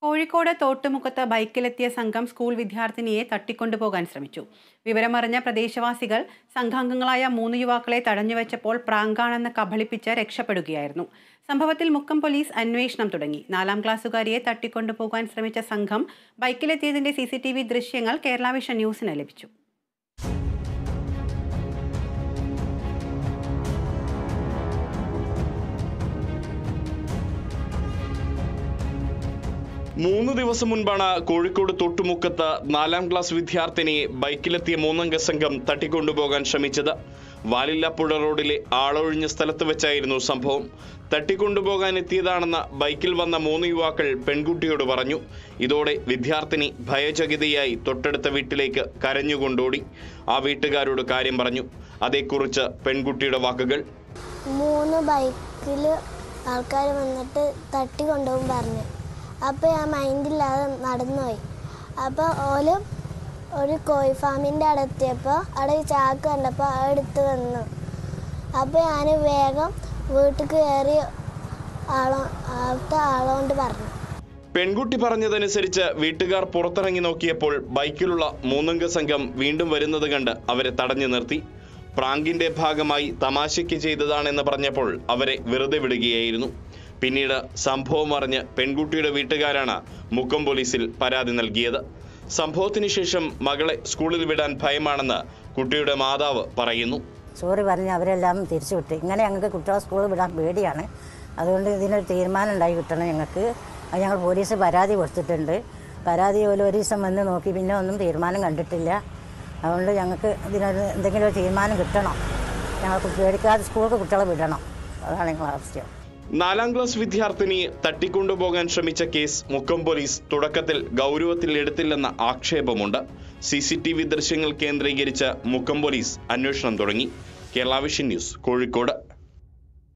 കോഴിക്കോട് തോട്ടുമുഖത്ത് ബൈക്കിലെത്തിയ സംഘം സ്കൂൾ വിദ്യാർത്ഥിനിയെ തട്ടിക്കൊണ്ടുപോകാൻ ശ്രമിച്ചു വിവരമറിഞ്ഞ പ്രദേശവാസികൾ സംഘാംഗങ്ങളായ മൂന്ന് യുവാക്കളെ തടഞ്ഞുവെച്ചപ്പോൾ പ്രാങ്കാണെന്ന് കബളിപ്പിച്ച് രക്ഷപ്പെടുകയായിരുന്നു സംഭവത്തിൽ മുക്കം പോലീസ് അന്വേഷണം തുടങ്ങി നാലാം ക്ലാസ്സുകാരിയെ തട്ടിക്കൊണ്ടുപോകാൻ ശ്രമിച്ച സംഘം ബൈക്കിലെത്തിയതിന്റെ സി ദൃശ്യങ്ങൾ കേരള വിഷൻ ന്യൂസിന് ലഭിച്ചു മൂന്ന് ദിവസം മുൻപാണ് കോഴിക്കോട് തൊട്ടുമുക്കത്ത് നാലാം ക്ലാസ് വിദ്യാർത്ഥിനിയെ ബൈക്കിലെത്തിയ മൂന്നംഗ സംഘം തട്ടിക്കൊണ്ടുപോകാൻ ശ്രമിച്ചത് വാലില്ലാപ്പുഴ റോഡിലെ ആളൊഴിഞ്ഞ സ്ഥലത്ത് വെച്ചായിരുന്നു സംഭവം തട്ടിക്കൊണ്ടുപോകാൻ എത്തിയതാണെന്ന് ബൈക്കിൽ വന്ന മൂന്ന് യുവാക്കൾ പെൺകുട്ടിയോട് പറഞ്ഞു ഇതോടെ വിദ്യാർത്ഥിനി ഭയചകിതയായി തൊട്ടടുത്ത വീട്ടിലേക്ക് കരഞ്ഞുകൊണ്ടോടി ആ വീട്ടുകാരോട് കാര്യം പറഞ്ഞു അതേക്കുറിച്ച് പെൺകുട്ടിയുടെ വാക്കുകൾ മൂന്ന് ബൈക്കിൽ ആൾക്കാർ വന്നിട്ട് തട്ടി കൊണ്ടുപോകും പറഞ്ഞു അപ്പോൾ ഞാൻ മൈൻഡില്ലാതെ നടന്നുപോയി അപ്പോൾ ഓല് ഒരു കോഴി ഫാമിൻ്റെ അവിടെ എത്തിയപ്പോൾ അവിടെ ഒരു ചാക്ക് കണ്ടപ്പോൾ അത് എടുത്ത് വന്നു അപ്പോൾ ഞാൻ വേഗം വീട്ടിൽ കയറി ആളോ അവിടുത്തെ ആളോണ്ട് പറഞ്ഞു പെൺകുട്ടി പറഞ്ഞതനുസരിച്ച് വീട്ടുകാർ പുറത്തിറങ്ങി നോക്കിയപ്പോൾ ബൈക്കിലുള്ള മൂന്നംഗ സംഘം വീണ്ടും വരുന്നത് കണ്ട് അവരെ തടഞ്ഞു നിർത്തി പ്രാങ്കിന്റെ ഭാഗമായി തമാശയ്ക്ക് ചെയ്തതാണെന്ന് പറഞ്ഞപ്പോൾ അവരെ വെറുതെ വിടുകയായിരുന്നു പിന്നീട് സംഭവം അറിഞ്ഞ് പെൺകുട്ടിയുടെ വീട്ടുകാരാണ് മുക്കം പോലീസിൽ പരാതി നൽകിയത് സംഭവത്തിന് ശേഷം മകളെ സ്കൂളിൽ വിടാൻ ഭയമാണെന്ന് കുട്ടിയുടെ മാതാവ് പറയുന്നു സോറി പറഞ്ഞ് അവരെല്ലാം തിരിച്ചു വിട്ടു ഇങ്ങനെ ഞങ്ങൾക്ക് കുട്ടികളെ സ്കൂളിൽ വിടാൻ പേടിയാണ് അതുകൊണ്ട് ഇതിനൊരു തീരുമാനം ഉണ്ടായി കിട്ടണം ഞങ്ങൾക്ക് അത് ഞങ്ങൾ പോലീസ് പരാതി കൊടുത്തിട്ടുണ്ട് പരാതി പോലെ ഒരു ദിവസം വന്ന് നോക്കി പിന്നെ ഒന്നും തീരുമാനം കണ്ടിട്ടില്ല അതുകൊണ്ട് ഞങ്ങൾക്ക് ഇതിനൊരു എന്തെങ്കിലും ഒരു തീരുമാനം കിട്ടണം ഞങ്ങൾക്ക് പേടിക്കാതെ സ്കൂൾക്ക് കുട്ടികളെ വിടണം അതാണ് ഞങ്ങളുടെ ആവശ്യം നാലാം ക്ലാസ് വിദ്യാർത്ഥിനിയെ തട്ടിക്കൊണ്ടുപോകാൻ ശ്രമിച്ച കേസ് മുക്കം പോലീസ് തുടക്കത്തിൽ ഗൗരവത്തിൽ എടുത്തില്ലെന്ന ആക്ഷേപമുണ്ട് സി സി ടി വി ദൃശ്യങ്ങൾ കേന്ദ്രീകരിച്ച് മുക്കം പോലീസ് അന്വേഷണം തുടങ്ങി കേരള വിഷൻ ന്യൂസ് കോഴിക്കോട്